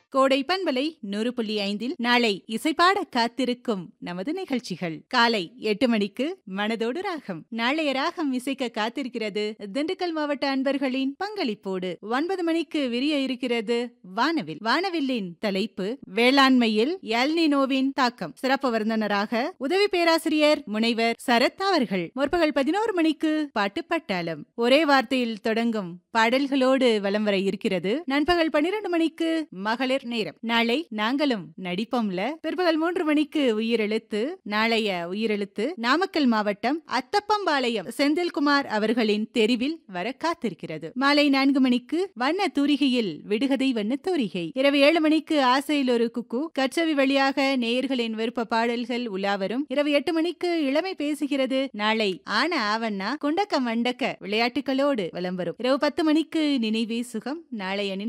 கோடை பண்பலை நூறு புள்ளி ஐந்தில் நாளை இசைப்பாட காத்திருக்கும் நமது நிகழ்ச்சிகள் காலை எட்டு மணிக்கு மனதோடு ராகம் நாளைய ராகம் இசைக்க காத்திருக்கிறது திண்டுக்கல் மாவட்ட அன்பர்களின் பங்களிப்போடு ஒன்பது மணிக்கு விரிய இருக்கிறது வானவில் வானவில்லின் தலைப்பு வேளாண்மையில் எல்னினோவின் தாக்கம் சிறப்பு விருந்தினராக உதவி பேராசிரியர் முனைவர் சரத் அவர்கள் முற்பகல் பதினோரு மணிக்கு பாட்டு பட்டாளம் ஒரே வார்த்தையில் தொடங்கும் பாடல்களோடு வலம் வர இருக்கிறது நண்பகல் பன்னிரண்டு மணிக்கு மகளிர் நேரம் நாளை நாங்களும் நடிப்போம்ல பிற்பகல் மூன்று மணிக்கு உயிரெழுத்து நாளைய உயிரெழுத்து நாமக்கல் மாவட்டம் அத்தப்பம்பாளையம் செந்தில்குமார் அவர்களின் தெரிவில் வர காத்திருக்கிறது மாலை நான்கு மணிக்கு வண்ண தூரிகையில் விடுகதை வண்ண தூரிகை இரவு ஏழு மணிக்கு ஆசையில் ஒரு குக்கு கச்சவி வழியாக நேயர்களின் விருப்ப பாடல்கள் உலாவரும் இரவு எட்டு மணிக்கு இளமை பேசுகிறது நாளை ஆன ஆவண்ணா குண்டக்க மண்டக்க விளையாட்டுகளோடு வலம் வரும் இரவு பத்து மணிக்கு நினைவே சுகம் நாளைய